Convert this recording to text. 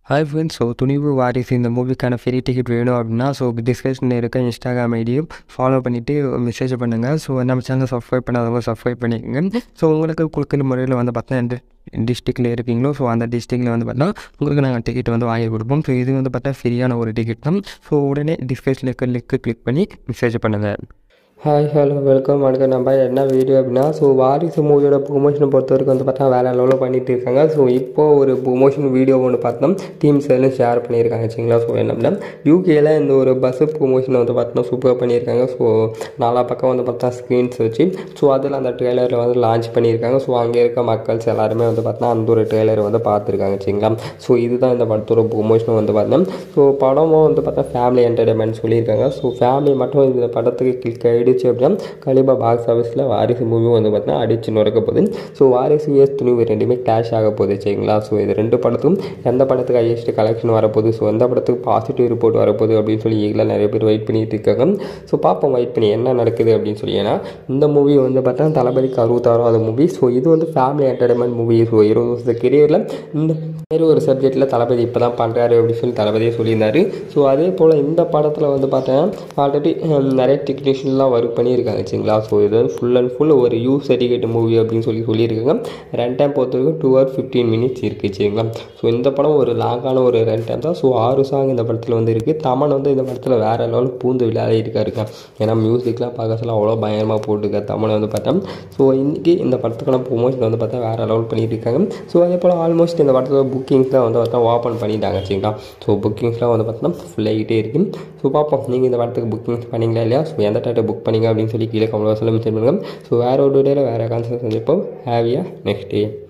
hi friends so துணிவு வாரிசு இந்த மூவிக்கான free ticket வேணும் அப்படின்னா ஸோ டிஸ்கிரிப்ஷனில் இருக்க இன்ஸ்டாகிராம் ஐடியும் ஃபாலோ பண்ணிவிட்டு மெசேஜ் பண்ணுங்கள் ஸோ நம்ம சேனல் சப்ஸ்கிரைப் பண்ணாதவங்க சப்ஸ்கிரைப் பண்ணிக்கோங்க ஸோ உங்களுக்கு கொடுக்குற முறையில் வந்து பார்த்தா எந்த டிஸ்ட்ரிக்டில் இருக்கீங்களோ ஸோ அந்த டிஸ்ட்ரிக்டில் வந்து பார்த்தா உங்களுக்கு நாங்கள் டிக்கெட் வந்து வாங்கி கொடுப்போம் ஸோ இது வந்து பார்த்தா ஃப்ரீயான ஒரு டிக்கெட் தான் ஸோ உடனே டிஸ்கிரிப்ஷனில் இருக்க லிங்க்கு கிளிக் பண்ணி மெசேஜ் பண்ணுங்கள் ஹாய் ஹலோ வெல்கம் வணக்கம் நம்ம என்ன வீடியோ அப்படின்னா ஸோ வாரிசு மூவியோட ப்ரொமோஷனை பொறுத்த வரைக்கும் வந்து பார்த்தா வேறு லெவலில் பண்ணிட்டு இருக்காங்க ஸோ இப்போ ஒரு ப்ரொமோஷன் வீடியோ ஒன்று பார்த்தோம் டீம்ஸ் எல்லாம் ஷேர் பண்ணியிருக்காங்க சரிங்களா ஸோ என்ன அப்படின்னா யூகேல இந்த ஒரு பஸ் ப்ரொமோஷனை வந்து பார்த்தோம்னா சூப்பராக பண்ணியிருக்காங்க ஸோ நாலா பக்கம் வந்து பார்த்தா ஸ்க்ரீன்ஸ் வச்சு ஸோ அதில் அந்த ட்ரெய்லரில் வந்து லான்ச் பண்ணியிருக்காங்க ஸோ அங்கே இருக்க மக்கள்ஸ் எல்லாருமே வந்து பார்த்தா அந்த ஒரு ட்ரெய்லர் வந்து பார்த்துருக்காங்க சரிங்களா ஸோ இதுதான் இந்த படத்தோட ப்ரொமோஷன் வந்து பார்த்தோம் ஸோ படமும் வந்து பார்த்தா ஃபேமிலி என்டர்டைன்மெண்ட் சொல்லியிருக்காங்க ஸோ ஃபேமிலி மட்டும் இந்த படத்துக்கு கிளிக் ஆகிடுச்சு அப்படின்னா கண்டிப்பாக பாக்ஸ் ஆஃபீஸில் வாரிசு மூவி வந்து பார்த்தீங்கன்னா அடிச்சு நுழைக்க போகுது ஸோ வாரிசு விஎஸ் துணிவு ரெண்டுமே கிளாஷ் ஆக போகுது சரிங்களா ஸோ இது ரெண்டு படத்தும் எந்த படத்துக்கு ஹையஸ்ட் கலெக்ஷன் வரப்போகுது ஸோ எந்த படத்துக்கு பாசிட்டிவ் ரிப்போர்ட் வரப்போகுது அப்படின்னு சொல்லி எல்லாம் நிறைய பேர் வெயிட் பண்ணிட்டு இருக்காங்க ஸோ பார்ப்போம் வெயிட் பண்ணி என்ன நடக்குது அப்படின்னு சொல்லி ஏன்னா இந்த மூவி வந்து பார்த்தா தளபதிக்கு அறுபத்தாறாவது மூவி ஸோ இது வந்து ஃபேமிலி என்டர்டைன்மெண்ட் மூவி ஸோ இருபது வருஷத்து கெரியரில் இந்த வேறு ஒரு சப்ஜெக்ட்டில் தளபதி இப்போ தான் பண்ணுறாரு அப்படின்னு சொல்லி தளபதியே சொல்லியிருந்தாரு ஸோ அதே போல் இந்த படத்தில் வந்து பார்த்தீங்கன்னா ஆல்ரெடி நிறைய டெக்னீஷியன்லாம் ஒர்க் பண்ணியிருக்காங்க சரிங்களா ஸோ இது வந்து ஃபுல் அண்ட் ஃபுல் ஒரு யூ சர்டிஃபிகேட் மூவி அப்படின்னு சொல்லி சொல்லியிருக்காங்க ரன் டைம் பொறுத்த வரைக்கும் டூ ஹவர் ஃபிஃப்டீன் மினிட்ஸ் இருக்குது சரிங்களா ஸோ இந்த படம் ஒரு லாங்கான ஒரு ரன் டைம் தான் ஸோ ஆறு சாங் இந்த படத்தில் வந்து இருக்குது தமன் வந்து இந்த படத்தில் வேறு லெவலில் பூந்து விளையாடி இருக்காருங்க ஏன்னா மியூசிக்லாம் பார்க்க சொல்ல அவ்வளோ பயங்கரமாக போட்டுருக்காரு தமிழை வந்து பார்த்தா ஸோ இன்றைக்கி இந்த படத்துக்கான ப்ரொமோஷன் வந்து பார்த்தா வேறு லெவல் பண்ணிட்டு இருக்காங்க ஸோ அதே போல் ஆல்மோஸ்ட் இந்த படத்தோட புக்கிங்ஸ்லாம் வந்து பார்த்தா ஓப்பன் பண்ணிட்டாங்க சரிங்களா ஸோ புக்கிங்ஸ்லாம் வந்து பார்த்தோம்னா ஃபுல் ஆகிட்டே இருக்குது ஸோ பார்ப்போம் நீங்கள் இந்த படத்துக்கு புக்கிங்ஸ் பண்ணீங்களா இல்லையா ஸோ எந்த டேட்டை புக் பண்ணீங்க அப்படின்னு சொல்லி கீழே கமெண்ட் பாக்ஸில் மென்ஷன் பண்ணுங்கள் ஸோ வேறு ஒரு டேயில் வேறு கான்செப்ட் சந்திப்போம் ஹேவியா நெக்ஸ்ட் டே